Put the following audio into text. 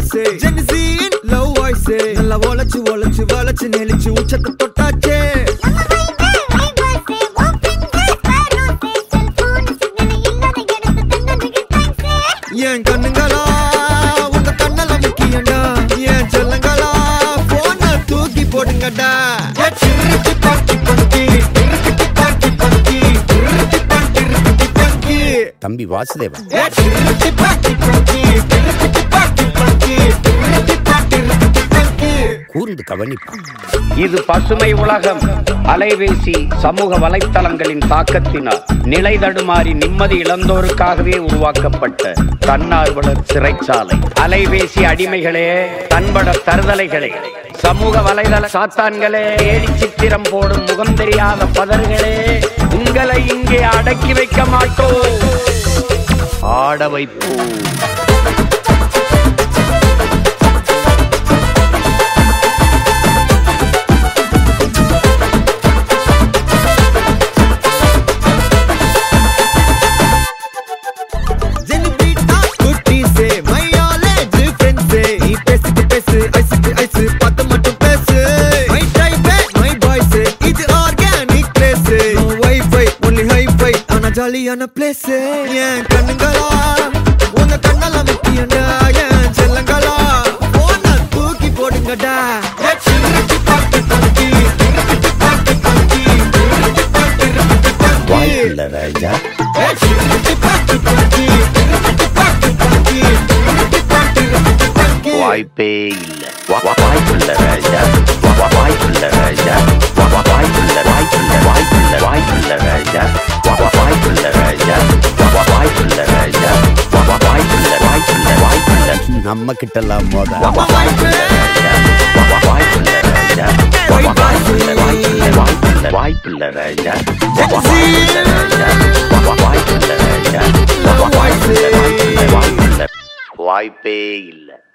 Voice ஜென்சியின் love voice நல்லா ஒளச்சு ஒளச்சு வளைச்சு நெளிச்சு உச்சத்தை தொட்டாச்சே என் கண்ணுங்களா உங்க கண்ணல முக்கியண்டா என் செல்லங்களா போன தூக்கி போடுங்கடா ஏ சிறுக்கு பாக்கி பங்கி சிறுக்கு பாக்கி பங்கி சிறுக்கு பாக்கி பங்கி தம்பி வாசுதேவன் ஏ சிறுக்கு பாக்கி பங்கி சிறுக்கு பாக்கி பங்கி சிறுக்கு பாக்கி பங்கி கூர்ந்து கவனிப்பான் இது பசுமை உலகம் அலைபேசி சமூக வலைத்தளங்களின் தாக்கத்தினால் நிலை தடுமாறி நிம்மதி இழந்தோருக்காகவே உருவாக்கப்பட்ட தன்னார்வலர் சிறைச்சாலை அலைபேசி அடிமைகளே தன்பட தருதலைகளே சமூக வலைதள சாத்தான்களே ஏடி சித்திரம் போடும் முகம் தெரியாத பதர்களே உங்களை இங்கே அடக்கி வைக்க மாட்டோம் ஆட வைப்போம் ஜெனிபீட்டா குட்டீஸே, my knowledge friendsே. நீ பேசிட்டு பேசு, ஐஸுக்கு ஐஸு, பார்த்து மட்டும் பேசு. My type, my boys, இது organic place. No Wi-Fi, only hi-fi, ஆனா ஜாலியான place. என் கண்ணுங்களா, உங்க கண்ணால முக்கியம்டா. என் செல்லங்களா, phone-அ தூக்கி போடுங்கடா. ஏ சிறுக்கு பாக்கு பங்கி, சிறுக்கு பாக்கு பங்கி, சிறுக்கு பாக்கு பங்கி. வாய்ப்புள்ள ராஜா ஏ சிறுக்கு பாக்கு பங்கி, சிறுக்கு பாக்கு பங்கி, சிறுக்கு பாக்கு பங்கி. வாய்ப்பே இல்ல வா- வா- வாய்ப்புள்ள ராஜா வா- வா- வாய்ப்புள்ள ராஜா வா- வா- வாய்ப்புள்ள வாய்ப்புள்ள வாய்ப்புள்ள வாய்ப்புள்ள ராஜா வா- வா- வாய்ப்புள்ள ராஜா வா- வா- வாய்ப்புள்ள ராஜா வா- வா- வாய்ப்புள்ள வாய்ப்புள்ள வாய்ப்புள்ள நம்ம கிட்டலாம் மோத வா- வா- வாய்ப்புள்ள ராஜா வா- வா- வாய்ப்புள்ள ராஜா வா- வா- வாய்ப்புள்ள வாய்ப்புள்ள வாய்ப்புள்ள வாய்ப்புள்ள ராஜா வா- வா- வாய்ப்புள்ள ராஜா வா- வா- வாய்ப்புள்ள ராஜா வா- வா- வாய்ப்புள்ள வாய்ப்புள்ள வாய்ப்புள்ள வாய்ப்பே இல்லை